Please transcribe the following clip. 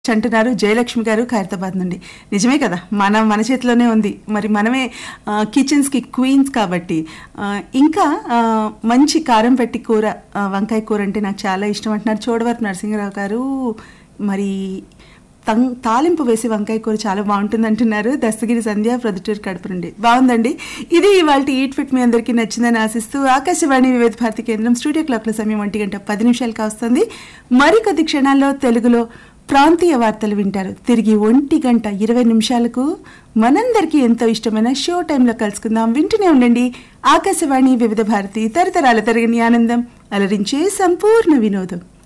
అంటున్నారు జయలక్ష్మి గారు ఖైరతాబాద్ నుండి నిజమే కదా మనం మన చేతిలోనే ఉంది మరి మనమే ఆ, కిచెన్స్కి క్వీన్స్ కాబట్టి ఆ, ఇంకా ఆ, మంచి కారం పెట్టి కూర ఆ, వంకాయ కూర అంటే నాకు చాలా ఇష్టం అంటున్నారు చోడవరపు నరసింహరావు గారు మరి తం తాలింపు వేసి వంకాయ కూర చాలా బాగుంటుంది అంటున్నారు దస్తగిరి సంధ్య ప్రొద్దుటూరు కడప నుండి బాగుందండి ఇది ఇవాళ ఈట్ ఫిట్ మీ అందరికీ నచ్చిందని ఆశిస్తూ ఆకాశవాణి వివిధ భారతి కేంద్రం స్టూడియో క్లాక్ల సమయం ఒంటి గంట పది నిమిషాలకు వస్తుంది మరికొద్ది క్షణాల్లో తెలుగులో ప్రాంతీయ వార్తలు వింటారు తిరిగి ఒంటి గంట ఇరవై నిమిషాలకు మనందరికీ ఎంతో ఇష్టమైన షో టైంలో కలుసుకుందాం వింటూనే ఉండండి ఆకాశవాణి వివిధ భారతి తరతరాల తరగని ఆనందం అలరించే సంపూర్ణ వినోదం